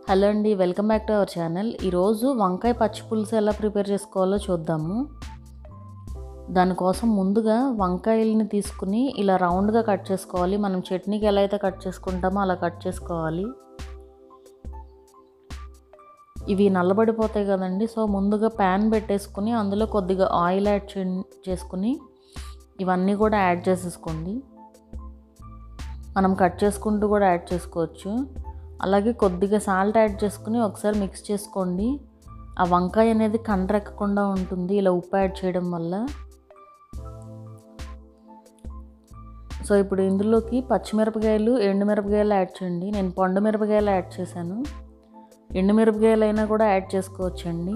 hello అండి welcome back to our channel ఈరోజు వంకాయ పచ్చి పులుసు ఎలా ప్రిపేర్ చేసుకోవాలో చూద్దాము దానికోసం ముందుగా వంకాయల్ని తీసుకుని ఇలా రౌండ్గా కట్ చేసుకోవాలి మనం చట్నీకి ఎలా అయితే కట్ చేసుకుంటామో అలా కట్ చేసుకోవాలి ఇవి నల్లబడిపోతాయి కదండి సో ముందుగా ప్యాన్ పెట్టేసుకుని అందులో కొద్దిగా ఆయిల్ యాడ్ చేసుకుని ఇవన్నీ కూడా యాడ్ చేసేసుకోండి మనం కట్ చేసుకుంటూ కూడా యాడ్ చేసుకోవచ్చు అలాగే కొద్దిగా సాల్ట్ యాడ్ చేసుకుని ఒకసారి మిక్స్ చేసుకోండి ఆ వంకాయ అనేది కండ్రెక్కకుండా ఉంటుంది ఇలా ఉప్పు యాడ్ చేయడం వల్ల సో ఇప్పుడు ఇందులోకి పచ్చిమిరపకాయలు ఎండుమిరపకాయలు యాడ్ చేయండి నేను పండు మిరపకాయలు యాడ్ చేశాను ఎండుమిరపకాయలు అయినా కూడా యాడ్ చేసుకోవచ్చండి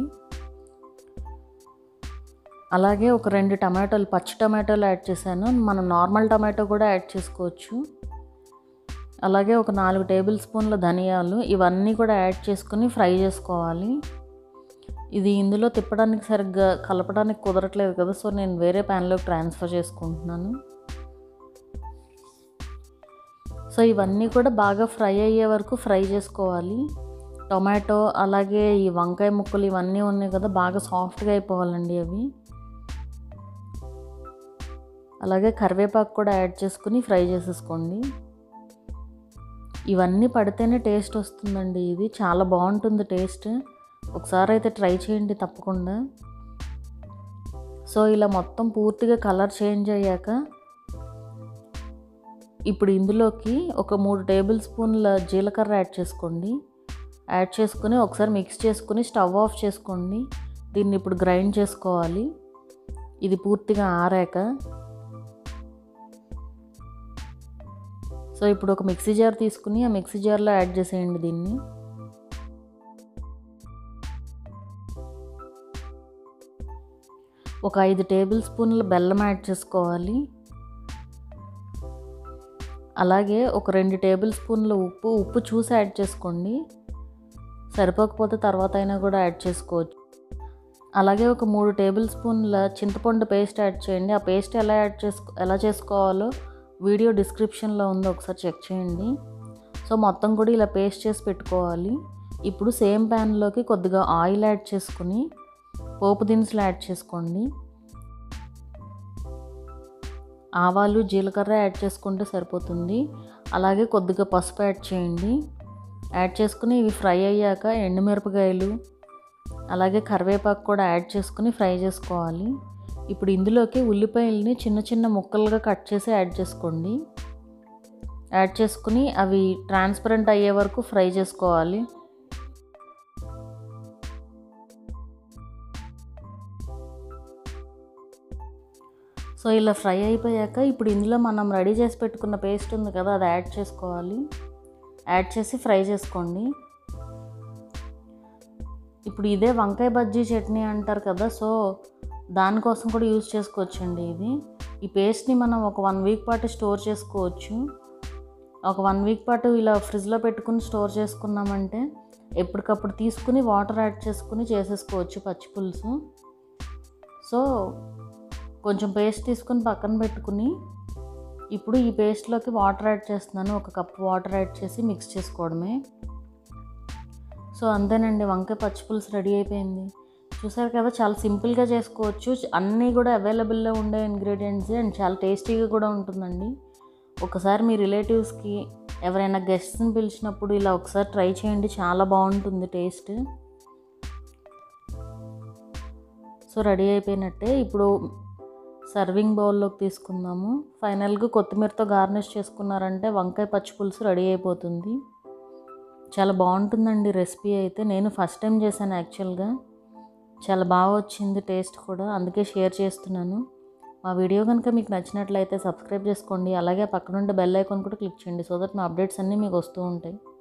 అలాగే ఒక రెండు టమాటోలు పచ్చి టమాటోలు యాడ్ చేశాను మనం నార్మల్ టమాటో కూడా యాడ్ చేసుకోవచ్చు అలాగే ఒక నాలుగు టేబుల్ స్పూన్ల ధనియాలు ఇవన్నీ కూడా యాడ్ చేసుకుని ఫ్రై చేసుకోవాలి ఇది ఇందులో తిప్పడానికి సరిగ్గా కలపడానికి కుదరట్లేదు కదా సో నేను వేరే ప్యాన్లోకి ట్రాన్స్ఫర్ చేసుకుంటున్నాను సో ఇవన్నీ కూడా బాగా ఫ్రై అయ్యే వరకు ఫ్రై చేసుకోవాలి టొమాటో అలాగే ఈ వంకాయ ముక్కలు ఇవన్నీ ఉన్నాయి కదా బాగా సాఫ్ట్గా అయిపోవాలండి అవి అలాగే కరివేపాకు కూడా యాడ్ చేసుకుని ఫ్రై చేసేసుకోండి ఇవన్నీ పడితేనే టేస్ట్ వస్తుందండి ఇది చాలా బాగుంటుంది టేస్ట్ ఒకసారి అయితే ట్రై చేయండి తప్పకుండా సో ఇలా మొత్తం పూర్తిగా కలర్ చేంజ్ అయ్యాక ఇప్పుడు ఇందులోకి ఒక మూడు టేబుల్ స్పూన్ల జీలకర్ర యాడ్ చేసుకోండి యాడ్ చేసుకుని ఒకసారి మిక్స్ చేసుకుని స్టవ్ ఆఫ్ చేసుకోండి దీన్ని ఇప్పుడు గ్రైండ్ చేసుకోవాలి ఇది పూర్తిగా ఆరాక సో ఇప్పుడు ఒక మిక్సీ జార్ తీసుకుని ఆ మిక్సీ జార్లో యాడ్ చేసేయండి దీన్ని ఒక ఐదు టేబుల్ స్పూన్ల బెల్లం యాడ్ చేసుకోవాలి అలాగే ఒక రెండు టేబుల్ స్పూన్ల ఉప్పు ఉప్పు చూసి యాడ్ చేసుకోండి సరిపోకపోతే తర్వాత అయినా కూడా యాడ్ చేసుకోవచ్చు అలాగే ఒక మూడు టేబుల్ స్పూన్ల చింతపండు పేస్ట్ యాడ్ చేయండి ఆ పేస్ట్ ఎలా యాడ్ చేసుకో ఎలా చేసుకోవాలో వీడియో డిస్క్రిప్షన్లో ఉంది ఒకసారి చెక్ చేయండి సో మొత్తం కూడా ఇలా పేస్ట్ చేసి పెట్టుకోవాలి ఇప్పుడు సేమ్ ప్యాన్లోకి కొద్దిగా ఆయిల్ యాడ్ చేసుకుని పోపు దినుసులు యాడ్ చేసుకోండి ఆవాలు జీలకర్ర యాడ్ చేసుకుంటే సరిపోతుంది అలాగే కొద్దిగా పసుపు యాడ్ చేయండి యాడ్ చేసుకుని ఇవి ఫ్రై అయ్యాక ఎండుమిరపకాయలు అలాగే కరివేపాకు కూడా యాడ్ చేసుకుని ఫ్రై చేసుకోవాలి ఇప్పుడు ఇందులోకి ఉల్లిపాయలని చిన్న చిన్న ముక్కలుగా కట్ చేసి యాడ్ చేసుకోండి యాడ్ చేసుకుని అవి ట్రాన్స్పరెంట్ అయ్యే వరకు ఫ్రై చేసుకోవాలి సో ఇలా ఫ్రై అయిపోయాక ఇప్పుడు ఇందులో మనం రెడీ చేసి పెట్టుకున్న పేస్ట్ ఉంది కదా అది యాడ్ చేసుకోవాలి యాడ్ చేసి ఫ్రై చేసుకోండి ఇప్పుడు ఇదే వంకాయ బజ్జీ చట్నీ అంటారు కదా సో దానికోసం కూడా యూజ్ చేసుకోవచ్చండి ఇది ఈ పేస్ట్ని మనం ఒక వన్ వీక్ పాటు స్టోర్ చేసుకోవచ్చు ఒక వన్ వీక్ పాటు ఇలా ఫ్రిడ్జ్లో పెట్టుకుని స్టోర్ చేసుకున్నామంటే ఎప్పటికప్పుడు తీసుకుని వాటర్ యాడ్ చేసుకుని చేసేసుకోవచ్చు పచ్చి పులుసు సో కొంచెం పేస్ట్ తీసుకుని పక్కన పెట్టుకుని ఇప్పుడు ఈ పేస్ట్లోకి వాటర్ యాడ్ చేస్తున్నాను ఒక కప్ వాటర్ యాడ్ చేసి మిక్స్ చేసుకోవడమే సో అంతేనండి వంకాయ పచ్చి పులుసు రెడీ అయిపోయింది చూసారు కదా చాలా సింపుల్గా చేసుకోవచ్చు అన్నీ కూడా అవైలబుల్లో ఉండే ఇంగ్రీడియంట్స్ అండ్ చాలా టేస్టీగా కూడా ఉంటుందండి ఒకసారి మీ రిలేటివ్స్కి ఎవరైనా గెస్ట్స్ని పిలిచినప్పుడు ఇలా ఒకసారి ట్రై చేయండి చాలా బాగుంటుంది టేస్ట్ సో రెడీ అయిపోయినట్టే ఇప్పుడు సర్వింగ్ బౌల్లోకి తీసుకుందాము ఫైనల్గా కొత్తిమీరతో గార్నిష్ చేసుకున్నారంటే వంకాయ పచ్చి పులుసు రెడీ అయిపోతుంది చాలా బాగుంటుందండి రెసిపీ అయితే నేను ఫస్ట్ టైం చేశాను యాక్చువల్గా చాలా బాగా వచ్చింది టేస్ట్ కూడా అందుకే షేర్ చేస్తున్నాను మా వీడియో కనుక మీకు నచ్చినట్లయితే సబ్స్క్రైబ్ చేసుకోండి అలాగే పక్కనుండే బెల్ ఐకాన్ కూడా క్లిక్ చేయండి సో దట్ మా అప్డేట్స్ అన్నీ మీకు వస్తూ ఉంటాయి